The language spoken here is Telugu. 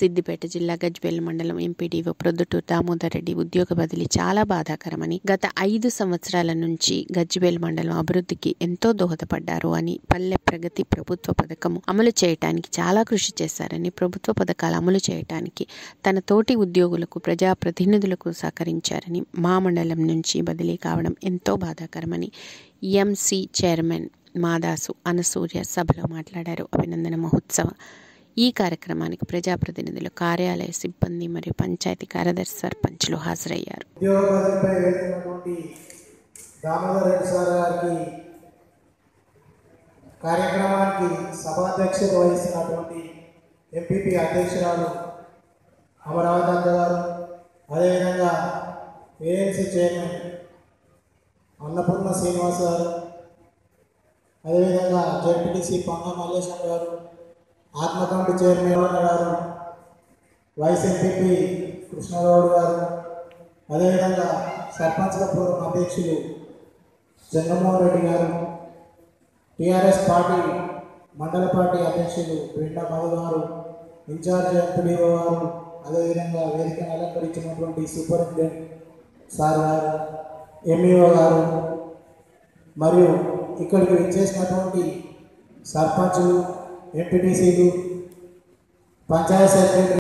సిద్దిపేట జిల్లా గజ్వేల్ మండలం ఎంపీడీఓ ప్రొద్దుటూరు దామోదర్ రెడ్డి ఉద్యోగ బదిలీ చాలా బాధాకరమని గత ఐదు సంవత్సరాల నుంచి గజ్వేల్ మండలం అభివృద్ధికి ఎంతో దోహదపడ్డారు అని పల్లె ప్రగతి ప్రభుత్వ పథకం అమలు చేయటానికి చాలా కృషి చేశారని ప్రభుత్వ పథకాలు అమలు చేయటానికి తన తోటి ఉద్యోగులకు ప్రజాప్రతినిధులకు సహకరించారని మా మండలం నుంచి బదిలీ కావడం ఎంతో బాధాకరమని ఎంసీ చైర్మన్ మాదాసు అనసూర్య సభలో మాట్లాడారు అభినందన మహోత్సవ ఈ కార్యక్రమానికి ప్రజాప్రతినిధులు కార్యాలయ సిబ్బంది మరియు పంచాయతీ కార్యదర్శి సర్పంచ్లు హాజరయ్యారు ఉద్యోగ బదిలీపై వెళ్తున్నటువంటి దామోదర్ రెడ్డి సార్ గారికి కార్యక్రమానికి సభాధ్యక్షత వహిస్తున్నటువంటి ఎంపీపీ అధ్యక్షురాలు అమరావతి అక్క గారు అదేవిధంగా ఏఎంసీ చైర్మన్ అన్నపూర్ణ శ్రీనివాస్ గారు అదేవిధంగా ZPTC Panga Mallesham garu Atma committee chairman garu vice MPP Krishna Goud garu అదేవిధంగా సర్పంచ్ల పూర్వం అధ్యక్షులు జగన్మోహన్ రెడ్డి గారు టీఆర్ఎస్ పార్టీ మండల పార్టీ అధ్యక్షులు వెంట మధు గారు ఇన్ఛార్జ్ ఎంపీడీఓ గారు అదేవిధంగా వేదికను అలంకరించినటువంటి సూపరింటెండెంట్ సార్ గారు ఎంఈఓ గారు మరియు ఇక్కడికి విచ్చేసినటువంటి సర్పంచులు ఎంపీటీసీలు పంచాయత్ సెక్రటరీ